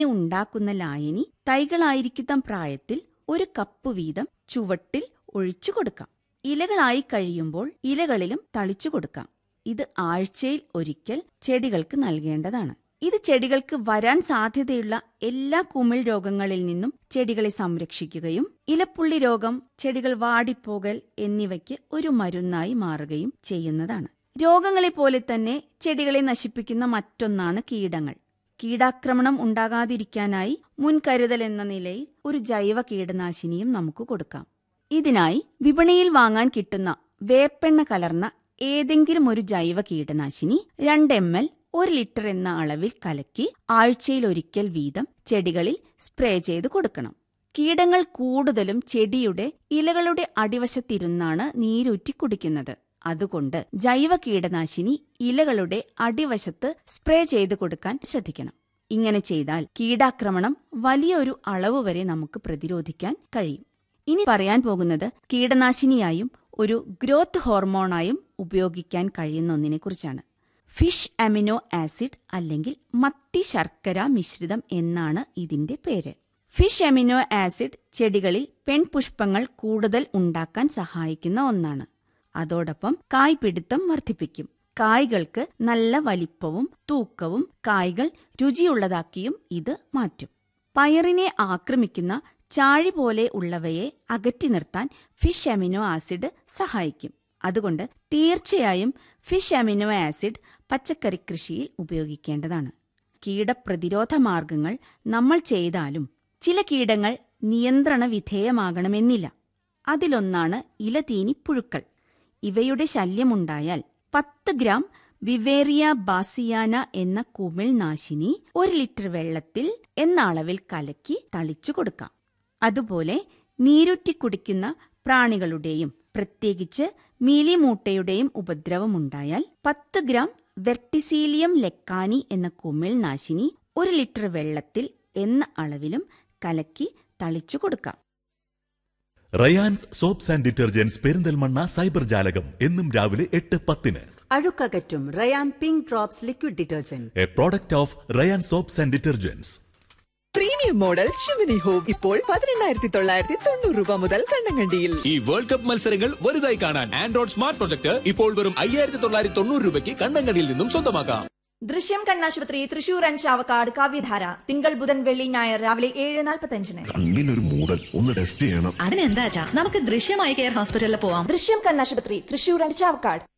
ഉണ്ടാക്കുന്ന ലായനി തൈകളായിരിക്കുന്ന പ്രായത്തിൽ ഒരു കപ്പ് വീതം ചുവട്ടിൽ ഒഴിച്ചു കൊടുക്കാം ഇലകളായി കഴിയുമ്പോൾ ഇലകളിലും തളിച്ചു കൊടുക്കാം ഇത് ആഴ്ചയിൽ ഒരിക്കൽ ചെടികൾക്ക് നൽകേണ്ടതാണ് ഇത് ചെടികൾക്ക് വരാൻ സാധ്യതയുള്ള എല്ലാ കുമിൾ രോഗങ്ങളിൽ നിന്നും ചെടികളെ സംരക്ഷിക്കുകയും ഇലപ്പുള്ളി രോഗം ചെടികൾ വാടിപ്പോകൽ എന്നിവയ്ക്ക് ഒരു മരുന്നായി മാറുകയും ചെയ്യുന്നതാണ് രോഗങ്ങളെപ്പോലെ തന്നെ ചെടികളെ നശിപ്പിക്കുന്ന മറ്റൊന്നാണ് കീടങ്ങൾ കീടാക്രമണം ഉണ്ടാകാതിരിക്കാനായി മുൻകരുതൽ എന്ന നിലയിൽ ഒരു ജൈവ കീടനാശിനിയും നമുക്ക് കൊടുക്കാം ഇതിനായി വിപണിയിൽ വാങ്ങാൻ കിട്ടുന്ന വേപ്പെണ്ണ കലർന്ന ഏതെങ്കിലും ഒരു ജൈവ കീടനാശിനി രണ്ട് എം എൽ ഒരു ലിറ്റർ എന്ന അളവിൽ കലക്കി ആഴ്ചയിൽ ഒരിക്കൽ വീതം ചെടികളിൽ സ്പ്രേ ചെയ്ത് കൊടുക്കണം കീടങ്ങൾ കൂടുതലും ചെടിയുടെ ഇലകളുടെ അടിവശത്തിരുന്നാണ് നീരൂറ്റി കുടിക്കുന്നത് അതുകൊണ്ട് ജൈവ കീടനാശിനി ഇലകളുടെ അടിവശത്ത് സ്പ്രേ ചെയ്ത് കൊടുക്കാൻ ശ്രദ്ധിക്കണം ഇങ്ങനെ ചെയ്താൽ കീടാക്രമണം വലിയൊരു അളവ് വരെ നമുക്ക് പ്രതിരോധിക്കാൻ കഴിയും ഇനി പറയാൻ പോകുന്നത് കീടനാശിനിയായും ഒരു ഗ്രോത്ത് ഹോർമോണായും ഉപയോഗിക്കാൻ കഴിയുന്ന ഒന്നിനെക്കുറിച്ചാണ് ഫിഷ് അമിനോ ആസിഡ് അല്ലെങ്കിൽ മത്തി ശർക്കര മിശ്രിതം എന്നാണ് ഇതിന്റെ പേര് ഫിഷ് അമിനോ ആസിഡ് ചെടികളിൽ പെൺപുഷ്പങ്ങൾ കൂടുതൽ ഉണ്ടാക്കാൻ സഹായിക്കുന്ന ഒന്നാണ് അതോടൊപ്പം കായ്പിടുത്തം വർദ്ധിപ്പിക്കും കായ്കൾക്ക് നല്ല വലിപ്പവും തൂക്കവും കായ്കൾ രുചിയുള്ളതാക്കിയും ഇത് മാറ്റും പയറിനെ ആക്രമിക്കുന്ന ചാഴി പോലെ ഉള്ളവയെ അകറ്റി നിർത്താൻ ഫിഷ് അമിനോ ആസിഡ് സഹായിക്കും അതുകൊണ്ട് തീർച്ചയായും ഫിഷ് അമിനോ ആസിഡ് പച്ചക്കറി കൃഷിയിൽ ഉപയോഗിക്കേണ്ടതാണ് കീടപ്രതിരോധ മാർഗങ്ങൾ നമ്മൾ ചെയ്താലും ചില കീടങ്ങൾ നിയന്ത്രണ വിധേയമാകണമെന്നില്ല അതിലൊന്നാണ് ഇലതീനി പുഴുക്കൾ ഇവയുടെ ശല്യമുണ്ടായാൽ പത്ത് ഗ്രാം വിവേറിയ ബാസിയാന എന്ന കുമിൾ നാശിനി ഒരു ലിറ്റർ വെള്ളത്തിൽ എന്ന അളവിൽ കലക്കി തളിച്ചു കൊടുക്കാം അതുപോലെ നീരുറ്റി കുടിക്കുന്ന പ്രാണികളുടെയും പ്രത്യേകിച്ച് മീലിമൂട്ടയുടെയും ഉപദ്രവമുണ്ടായാൽ പത്ത് ഗ്രാം വെർട്ടിസീലിയം ലെക്കാനി എന്ന കുമിൾ നാശിനി ഒരു ലിറ്റർ വെള്ളത്തിൽ എന്ന അളവിലും കലക്കി തളിച്ചു കൊടുക്കാം Rayan's soaps and detergents Perinthalmanna cyber ജാലകം എന്നും രാവിലെ എട്ട് പത്തിന് അഴുക്കകറ്റും Rayan pink drops liquid detergent a product of Rayan soaps and detergents premium model Shivani home ഇപ്പോൾ പതിനെണ്ണായിരത്തി തൊള്ളായിരത്തി തൊണ്ണൂറ് രൂപ മുതൽ കണ്ണങ്കണ്ടിയിൽ ഈ വേൾഡ് കപ്പ് മത്സരങ്ങൾ വലുതായി കാണാൻ ആൻഡ്രോയിഡ് സ്മാർട്ട് പ്രൊജക്ട് ഇപ്പോൾ വെറും അയ്യായിരത്തി തൊള്ളായിരത്തി തൊണ്ണൂറ് രൂപയ്ക്ക് കണ്ണങ്കടിയിൽ നിന്നും സ്വന്തമാക്കാം ദൃശ്യം കണ്ണാശുപത്രി തൃശൂർ ആൻഡ് ചാവക്കാട് കാവ്യധാര തിങ്കൾ ബുധൻ വെള്ളി ഞായർ രാവിലെ ഏഴ് നാൽപ്പത്തഞ്ചിന് കണ്ണിനൊരു മൂടൽ ഒന്ന് ടെസ്റ്റ് ചെയ്യണം അതിനെന്താ നമുക്ക് ദൃശ്യമായി കെയർ ഹോസ്പിറ്റലിൽ പോവാം ദൃശ്യം കണ്ണാശുപത്രി തൃശൂർ ആൻഡ് ചാവക്കാട്